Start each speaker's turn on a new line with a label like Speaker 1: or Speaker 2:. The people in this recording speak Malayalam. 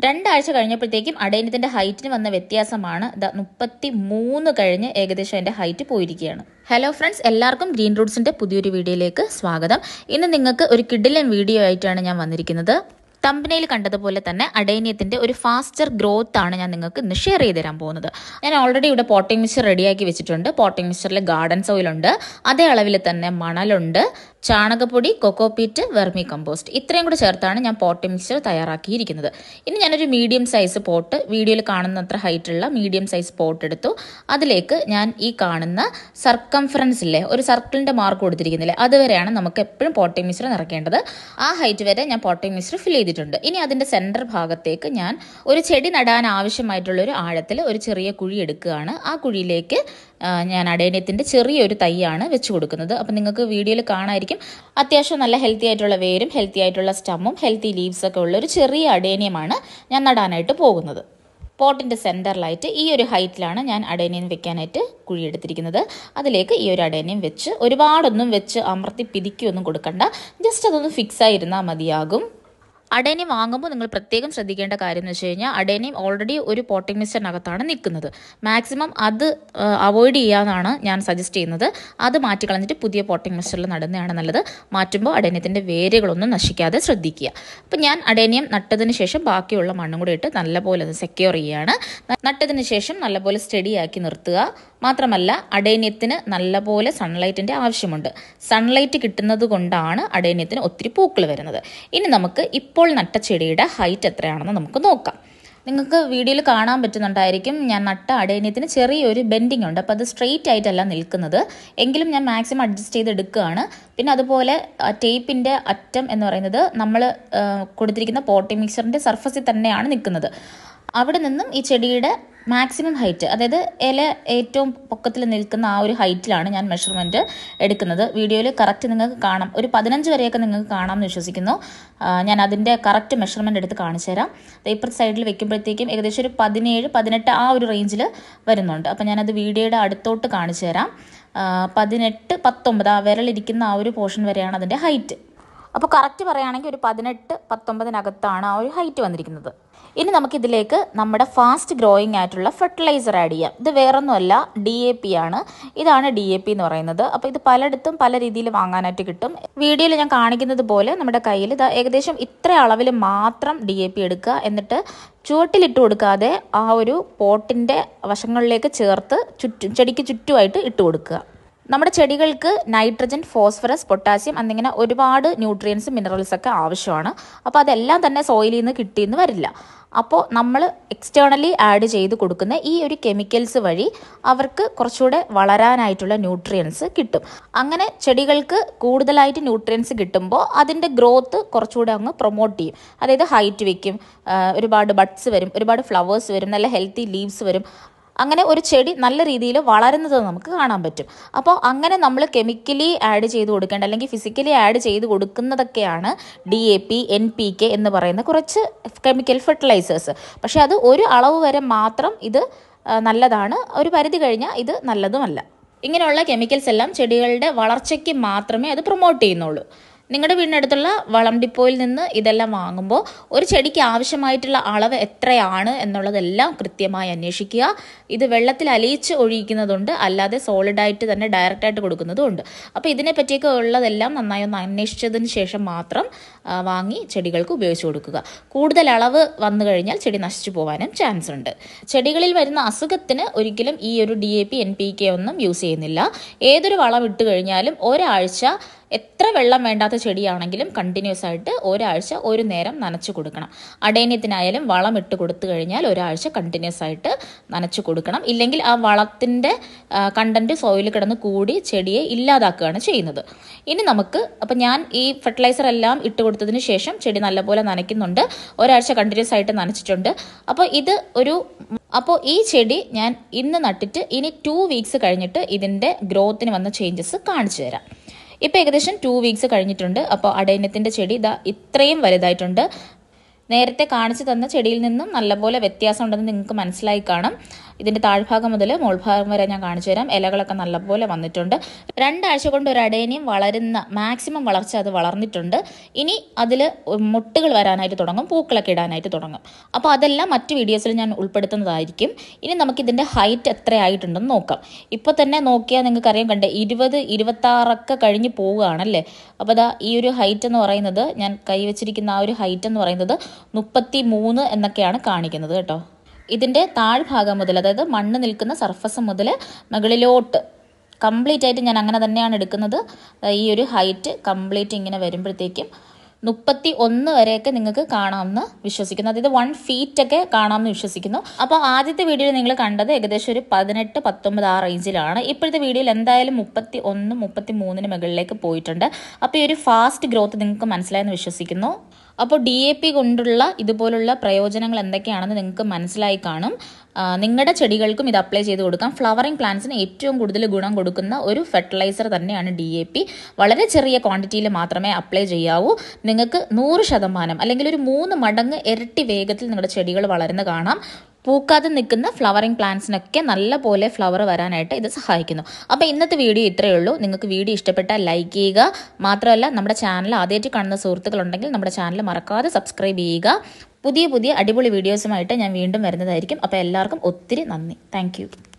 Speaker 1: രണ്ടാഴ്ച കഴിഞ്ഞപ്പോഴത്തേക്കും അടയനത്തിന്റെ ഹൈറ്റിന് വന്ന വ്യത്യാസമാണ് ദ മുപ്പത്തി മൂന്ന് കഴിഞ്ഞ് ഏകദേശം എൻ്റെ ഹൈറ്റ് പോയിരിക്കുകയാണ് ഹലോ ഫ്രണ്ട്സ് എല്ലാവർക്കും ഗ്രീൻ റൂട്ട്സിന്റെ പുതിയൊരു വീഡിയോയിലേക്ക് സ്വാഗതം ഇന്ന് നിങ്ങൾക്ക് ഒരു കിഡിലൻ വീഡിയോ ആയിട്ടാണ് ഞാൻ വന്നിരിക്കുന്നത് തമ്പനയിൽ കണ്ടതുപോലെ തന്നെ അഡേനിയത്തിന്റെ ഒരു ഫാസ്റ്റർ ഗ്രോത്ത് ആണ് ഞാൻ നിങ്ങൾക്ക് ഇന്ന് ഷെയർ ചെയ്ത് തരാൻ പോകുന്നത് ഞാൻ ഓൾറെഡി ഇവിടെ പോട്ടിംഗ് മിക്സർ റെഡിയാക്കി വെച്ചിട്ടുണ്ട് പോട്ടിംഗ് മിക്സറിൽ ഗാർഡൻ സോയിൽ ഉണ്ട് അതേ അളവിൽ തന്നെ മണലുണ്ട് ചാണകപ്പൊടി കൊക്കോപീറ്റ് വെർമി കമ്പോസ്റ്റ് ഇത്രയും കൂടെ ചേർത്താണ് ഞാൻ പോട്ടിംഗ് മിക്സർ തയ്യാറാക്കിയിരിക്കുന്നത് ഇനി ഞാനൊരു മീഡിയം സൈസ് പോട്ട് വീഡിയോയിൽ കാണുന്നത്ര ഹൈറ്റുള്ള മീഡിയം സൈസ് പോട്ട് എടുത്തു അതിലേക്ക് ഞാൻ ഈ കാണുന്ന സർക്കംഫറൻസ് ഇല്ലേ ഒരു സർക്കിളിന്റെ മാർക്ക് കൊടുത്തിരിക്കുന്നില്ലേ അതുവരെയാണ് നമുക്ക് എപ്പോഴും പോട്ടിംഗ് മിക്സർ നിറയ്ക്കേണ്ടത് ആ ഹൈറ്റ് വരെ ഞാൻ പോട്ടിംഗ് മിക്സർ ഫിൽ ചെയ്തിട്ടുണ്ട് ഇനി അതിന്റെ സെന്റർ ഭാഗത്തേക്ക് ഞാൻ ഒരു ചെടി നടാൻ ആവശ്യമായിട്ടുള്ള ഒരു ആഴത്തിൽ ഒരു ചെറിയ കുഴി എടുക്കുകയാണ് ആ കുഴിയിലേക്ക് ആ, ഞാൻ അടേനയത്തിന്റെ ചെറിയൊരു തൈയാണ് വെച്ച് കൊടുക്കുന്നത് അപ്പം നിങ്ങൾക്ക് വീഡിയോയിൽ കാണാമായിരിക്കും അത്യാവശ്യം നല്ല ഹെൽത്തി ആയിട്ടുള്ള വേരും ഹെൽത്തി ആയിട്ടുള്ള സ്റ്റമ്മും ഹെൽത്തി ലീവ്സ് ഒക്കെ ഉള്ള ഒരു ചെറിയ അടേനിയമാണ് ഞാൻ നടാനായിട്ട് പോകുന്നത് പോട്ടിൻ്റെ സെൻറ്ററിലായിട്ട് ഈ ഒരു ഹൈറ്റിലാണ് ഞാൻ അടേനിയം വെക്കാനായിട്ട് കുഴിയെടുത്തിരിക്കുന്നത് അതിലേക്ക് ഈ ഒരു അടേനിയം വെച്ച് ഒരുപാടൊന്നും വെച്ച് അമർത്തി പിതിക്കൊന്നും കൊടുക്കണ്ട ജസ്റ്റ് അതൊന്ന് ഫിക്സ് ആയിരുന്നാൽ മതിയാകും അടേനിയം വാങ്ങുമ്പോൾ നിങ്ങൾ പ്രത്യേകം ശ്രദ്ധിക്കേണ്ട കാര്യം എന്ന് വെച്ച് കഴിഞ്ഞാൽ അടേനിയം ഓൾറെഡി ഒരു പോട്ടിംഗ് മിക്സറിനകത്താണ് നിൽക്കുന്നത് മാക്സിമം അത് അവോയ്ഡ് ചെയ്യാനാണ് ഞാൻ സജസ്റ്റ് ചെയ്യുന്നത് അത് മാറ്റിക്കളഞ്ഞിട്ട് പുതിയ പോട്ടിംഗ് മിക്സറിൽ നടുന്നതാണ് നല്ലത് മാറ്റുമ്പോൾ അടേനിയത്തിൻ്റെ വേരുകളൊന്നും നശിക്കാതെ ശ്രദ്ധിക്കുക അപ്പം ഞാൻ അടേനിയം നട്ടതിന് ശേഷം ബാക്കിയുള്ള മണ്ണും കൂടി ഇട്ട് നല്ലപോലെ അത് സെക്യൂർ ചെയ്യുകയാണ് നട്ടതിന് ശേഷം നല്ലപോലെ സ്റ്റഡിയാക്കി നിർത്തുക മാത്രമല്ല അടേന്യത്തിന് നല്ലപോലെ സൺലൈറ്റിൻ്റെ ആവശ്യമുണ്ട് സൺലൈറ്റ് കിട്ടുന്നത് കൊണ്ടാണ് അടേന്യത്തിന് ഒത്തിരി പൂക്കൾ വരുന്നത് ഇനി നമുക്ക് ഇപ്പോൾ നട്ട ചെടിയുടെ ഹൈറ്റ് എത്രയാണെന്ന് നമുക്ക് നോക്കാം നിങ്ങൾക്ക് വീഡിയോയിൽ കാണാൻ പറ്റുന്നുണ്ടായിരിക്കും ഞാൻ നട്ട അടേന്യത്തിന് ചെറിയൊരു ബെൻഡിങ് ഉണ്ട് അപ്പോൾ അത് സ്ട്രെയിറ്റ് ആയിട്ടല്ല നിൽക്കുന്നത് എങ്കിലും ഞാൻ മാക്സിമം അഡ്ജസ്റ്റ് ചെയ്ത് എടുക്കുകയാണ് പിന്നെ അതുപോലെ ടേപ്പിൻ്റെ അറ്റം എന്ന് പറയുന്നത് നമ്മൾ കൊടുത്തിരിക്കുന്ന പോട്ടി മിക്സറിൻ്റെ സർഫസിൽ തന്നെയാണ് നിൽക്കുന്നത് അവിടെ നിന്നും ഈ ചെടിയുടെ മാക്സിമം ഹൈറ്റ് അതായത് ഇല ഏറ്റവും പൊക്കത്തിൽ നിൽക്കുന്ന ആ ഒരു ഹൈറ്റിലാണ് ഞാൻ മെഷർമെൻറ്റ് എടുക്കുന്നത് വീഡിയോയിൽ കറക്റ്റ് നിങ്ങൾക്ക് കാണാം ഒരു പതിനഞ്ച് വരെയൊക്കെ നിങ്ങൾക്ക് കാണാമെന്ന് വിശ്വസിക്കുന്നു ആ, ഞാൻ അതിൻ്റെ കറക്റ്റ് മെഷർമെൻറ്റ് എടുത്ത് കാണിച്ചു തരാം ഇപ്പുറത്തെ സൈഡിൽ വെക്കുമ്പോഴത്തേക്കും ഏകദേശം ഒരു പതിനേഴ് പതിനെട്ട് ആ ഒരു റേഞ്ചിൽ വരുന്നുണ്ട് അപ്പോൾ ഞാനത് വീഡിയോയുടെ അടുത്തോട്ട് കാണിച്ചു തരാം ആ, പതിനെട്ട് പത്തൊമ്പത് ആ വിരലിരിക്കുന്ന ആ ഒരു പോർഷൻ വരെയാണ് അതിൻ്റെ ഹൈറ്റ് അപ്പോൾ കറക്റ്റ് പറയുകയാണെങ്കിൽ ഒരു പതിനെട്ട് പത്തൊമ്പതിനകത്താണ് ആ ഒരു ഹൈറ്റ് വന്നിരിക്കുന്നത് ഇനി നമുക്കിതിലേക്ക് നമ്മുടെ ഫാസ്റ്റ് ഗ്രോയിങ് ആയിട്ടുള്ള ഫെർട്ടിലൈസർ ആഡ് ചെയ്യാം ഇത് വേറൊന്നുമല്ല ഡി എ പി ആണ് ഇതാണ് ഡി എ പി എന്ന് പറയുന്നത് അപ്പോൾ ഇത് പലയിടത്തും പല രീതിയിൽ വാങ്ങാനായിട്ട് കിട്ടും വീഡിയോയിൽ ഞാൻ കാണിക്കുന്നത് പോലെ നമ്മുടെ കയ്യിൽ ഇത് ഏകദേശം ഇത്ര അളവിൽ മാത്രം ഡി എ പി എടുക്കുക എന്നിട്ട് ചുവട്ടിലിട്ട് കൊടുക്കാതെ ആ ഒരു പോട്ടിൻ്റെ വശങ്ങളിലേക്ക് ചേർത്ത് ചുറ്റും ചെടിക്ക് ചുറ്റുമായിട്ട് ഇട്ട് കൊടുക്കുക നമ്മുടെ ചെടികൾക്ക് നൈട്രജൻ ഫോസ്ഫറസ് പൊട്ടാസ്യം എന്നിങ്ങനെ ഒരുപാട് ന്യൂട്രിയൻസ് മിനറൽസ് ഒക്കെ ആവശ്യമാണ് അപ്പോൾ അതെല്ലാം തന്നെ സോയിലിൽ നിന്ന് കിട്ടിയെന്ന് വരില്ല അപ്പോൾ നമ്മൾ എക്സ്റ്റേണലി ആഡ് ചെയ്ത് കൊടുക്കുന്ന ഈ ഒരു കെമിക്കൽസ് വഴി അവർക്ക് കുറച്ചുകൂടെ വളരാനായിട്ടുള്ള ന്യൂട്രിയൻസ് കിട്ടും അങ്ങനെ ചെടികൾക്ക് കൂടുതലായിട്ട് ന്യൂട്രിയൻസ് കിട്ടുമ്പോൾ അതിൻ്റെ ഗ്രോത്ത് കുറച്ചുകൂടെ അങ്ങ് പ്രൊമോട്ട് ചെയ്യും അതായത് ഹൈറ്റ് വെക്കും ആ, ഒരുപാട് ബഡ്സ് വരും ഒരുപാട് ഫ്ലവേഴ്സ് വരും നല്ല ഹെൽത്തി ലീവ്സ് വരും അങ്ങനെ ഒരു ചെടി നല്ല രീതിയിൽ വളരുന്നത് നമുക്ക് കാണാൻ പറ്റും അപ്പോൾ അങ്ങനെ നമ്മൾ കെമിക്കലി ആഡ് ചെയ്ത് കൊടുക്കേണ്ട അല്ലെങ്കിൽ ഫിസിക്കലി ആഡ് ചെയ്ത് കൊടുക്കുന്നതൊക്കെയാണ് D A P N P K എന്ന് പറയുന്ന കുറച്ച് കെമിക്കൽ ഫെർട്ടിലൈസേഴ്സ് പക്ഷേ അത് ഒരു അളവ് വരെ മാത്രം ഇത് ആ, നല്ലതാണ് ഒരു പരിധി കഴിഞ്ഞാൽ ഇത് നല്ലതുമല്ല ഇങ്ങനെയുള്ള കെമിക്കൽസ് എല്ലാം ചെടികളുടെ വളർച്ചയ്ക്ക് മാത്രമേ അത് പ്രൊമോട്ട് ചെയ്യുന്നുള്ളൂ നിങ്ങളുടെ വീടിനടുത്തുള്ള വളം ഡിപ്പോയിൽ നിന്ന് ഇതെല്ലാം വാങ്ങുമ്പോൾ ഒരു ചെടിക്ക് ആവശ്യമായിട്ടുള്ള അളവ് എത്രയാണ് എന്നുള്ളതെല്ലാം കൃത്യമായി അന്വേഷിക്കുക ഇത് വെള്ളത്തിൽ അലിയിച്ച് ഒഴിക്കുന്നതുണ്ട് അല്ലാതെ സോളിഡായിട്ട് തന്നെ ഡയറക്റ്റായിട്ട് കൊടുക്കുന്നതും ഉണ്ട് അപ്പോൾ ഇതിനെ പറ്റിയൊക്കെ ഉള്ളതെല്ലാം നന്നായി ഒന്ന് അന്വേഷിച്ചതിന് ശേഷം മാത്രം ആ, വാങ്ങി ചെടികൾക്ക് ഉപയോഗിച്ച് കൊടുക്കുക കൂടുതൽ അളവ് വന്നു കഴിഞ്ഞാൽ ചെടി നശിച്ചു പോകാനും ചാൻസ് ഉണ്ട് ചെടികളിൽ വരുന്ന അസുഖത്തിന് ഒരിക്കലും ഈ ഒരു D A P N P K ഒന്നും യൂസ് ചെയ്യുന്നില്ല ഏതൊരു വളം ഇട്ട് കഴിഞ്ഞാലും ഒരാഴ്ച എത്ര വെള്ളം വേണ്ടാത്ത ചെടിയാണെങ്കിലും കണ്ടിന്യൂസ് ആയിട്ട് ഒരാഴ്ച ഒരു നേരം നനച്ചു കൊടുക്കണം അടേന്യത്തിനായാലും വളം ഇട്ട് കൊടുത്തു കഴിഞ്ഞാൽ ഒരാഴ്ച കണ്ടിന്യൂസ് ആയിട്ട് നനച്ചു കൊടുക്കണം ഇല്ലെങ്കിൽ ആ വളത്തിൻ്റെ കണ്ടന്റ് സോയിൽ കിടന്ന് കൂടി ചെടിയെ ഇല്ലാതാക്കുകയാണ് ചെയ്യുന്നത് ഇനി നമുക്ക് അപ്പം ഞാൻ ഈ ഫെർട്ടിലൈസർ എല്ലാം ഇട്ട് കൊടുത്തതിന് ശേഷം ചെടി നല്ലപോലെ നനയ്ക്കുന്നുണ്ട് ഒരാഴ്ച കണ്ടിന്യൂസ് ആയിട്ട് നനച്ചിട്ടുണ്ട് അപ്പോൾ ഇത് ഒരു അപ്പോൾ ഈ ചെടി ഞാൻ ഇന്ന് നട്ടിട്ട് ഇനി ടു വീക്സ് കഴിഞ്ഞിട്ട് ഇതിൻ്റെ ഗ്രോത്തിന് വന്ന ചേഞ്ചസ് കാണിച്ചു തരാം ഇപ്പോൾ ഏകദേശം ടു വീക്സ് കഴിഞ്ഞിട്ടുണ്ട് അപ്പോൾ അടയനത്തിൻ്റെ ചെടി ഇതാ ഇത്രയും വലുതായിട്ടുണ്ട് നേരത്തെ കാണിച്ചു തന്ന ചെടിയിൽ നിന്നും നല്ലപോലെ വ്യത്യാസം ഉണ്ടെന്ന് നിങ്ങൾക്ക് മനസ്സിലായി കാണും ഇതിൻ്റെ താഴ്ഭാഗം മുതൽ മോൾഭാഗം വരെ ഞാൻ കാണിച്ചു തരാം ഇലകളൊക്കെ നല്ലപോലെ വന്നിട്ടുണ്ട് രണ്ടാഴ്ച കൊണ്ട് ഒരു അടേനിയം വളരുന്ന മാക്സിമം വളർച്ച അത് വളർന്നിട്ടുണ്ട് ഇനി അതിൽ മുട്ടുകൾ വരാനായിട്ട് തുടങ്ങും പൂക്കളൊക്കെ ഇടാനായിട്ട് തുടങ്ങും അപ്പോൾ അതെല്ലാം മറ്റു വീഡിയോസിൽ ഞാൻ ഉൾപ്പെടുത്തുന്നതായിരിക്കും ഇനി നമുക്കിതിൻ്റെ ഹൈറ്റ് എത്രയായിട്ടുണ്ടെന്ന് നോക്കാം ഇപ്പോൾ തന്നെ നോക്കിയാൽ നിങ്ങൾക്ക് അറിയാൻ കണ്ടേ ഇരുപത് ഇരുപത്താറൊക്കെ കഴിഞ്ഞ് പോവുകയാണല്ലേ അപ്പോൾ അതാ ഈ ഒരു ഹൈറ്റ് എന്ന് പറയുന്നത് ഞാൻ കൈവച്ചിരിക്കുന്ന ആ ഒരു ഹൈറ്റ് എന്ന് പറയുന്നത് മുപ്പത്തി മൂന്ന് എന്നൊക്കെയാണ് കാണിക്കുന്നത് കേട്ടോ ഇതിൻ്റെ താഴ്ഭാഗം മുതൽ അതായത് മണ്ണ് നിൽക്കുന്ന സർഫസ് മുതൽ മുകളിലോട്ട് കംപ്ലീറ്റ് ആയിട്ട് ഞാൻ അങ്ങനെ തന്നെയാണ് എടുക്കുന്നത് ഈ ഒരു ഹൈറ്റ് കംപ്ലീറ്റ് ഇങ്ങനെ വരുമ്പോഴത്തേക്കും മുപ്പത്തി ഒന്ന് വരെയൊക്കെ നിങ്ങൾക്ക് കാണാമെന്ന് വിശ്വസിക്കുന്നു അതായത് വൺ ഫീറ്റ് ഒക്കെ കാണാമെന്ന് വിശ്വസിക്കുന്നു അപ്പോൾ ആദ്യത്തെ വീഡിയോയിൽ നിങ്ങൾ കണ്ടത് ഏകദേശം ഒരു പതിനെട്ട് പത്തൊമ്പത് ആ റേഞ്ചിലാണ് ഇപ്പോഴത്തെ വീഡിയോയിൽ എന്തായാലും മുപ്പത്തി ഒന്ന് മുപ്പത്തി മൂന്നിന് മുകളിലേക്ക് പോയിട്ടുണ്ട് അപ്പോൾ ഈ ഒരു ഫാസ്റ്റ് ഗ്രോത്ത് നിങ്ങൾക്ക് മനസ്സിലായെന്ന് വിശ്വസിക്കുന്നു അപ്പോൾ ഡി എ പി കൊണ്ടുള്ള ഇതുപോലുള്ള പ്രയോജനങ്ങൾ എന്തൊക്കെയാണെന്ന് നിങ്ങൾക്ക് മനസ്സിലായി കാണും നിങ്ങളുടെ ചെടികൾക്കും ഇത് അപ്ലൈ ചെയ്ത് കൊടുക്കാം ഫ്ലവറിംഗ് പ്ലാന്റ്സിന് ഏറ്റവും കൂടുതൽ ഗുണം കൊടുക്കുന്ന ഒരു ഫെർട്ടിലൈസർ തന്നെയാണ് ഡി എ പി വളരെ ചെറിയ ക്വാണ്ടിറ്റിയിൽ മാത്രമേ അപ്ലൈ ചെയ്യാവൂ നിങ്ങൾക്ക് നൂറ് ശതമാനം അല്ലെങ്കിൽ ഒരു മൂന്ന് മടങ്ങ് ഇരട്ടി വേഗത്തിൽ നിങ്ങളുടെ ചെടികൾ വളരുന്ന കാണാം പൂക്കാതെ നിൽക്കുന്ന ഫ്ലവറിംഗ് പ്ലാന്റ്സിനൊക്കെ നല്ല പോലെ ഫ്ലവർ വരാനായിട്ട് ഇത് സഹായിക്കുന്നു അപ്പോൾ ഇന്നത്തെ വീഡിയോ ഇത്രയേ ഉള്ളൂ നിങ്ങൾക്ക് വീഡിയോ ഇഷ്ടപ്പെട്ടാൽ ലൈക്ക് ചെയ്യുക മാത്രമല്ല നമ്മുടെ ചാനൽ ആദ്യമായിട്ട് കാണുന്ന സുഹൃത്തുക്കളുണ്ടെങ്കിൽ നമ്മുടെ ചാനൽ മറക്കാതെ സബ്സ്ക്രൈബ് ചെയ്യുക പുതിയ പുതിയ അടിപൊളി വീഡിയോസുമായിട്ട് ഞാൻ വീണ്ടും വരുന്നതായിരിക്കും അപ്പോൾ എല്ലാവർക്കും ഒത്തിരി നന്ദി താങ്ക്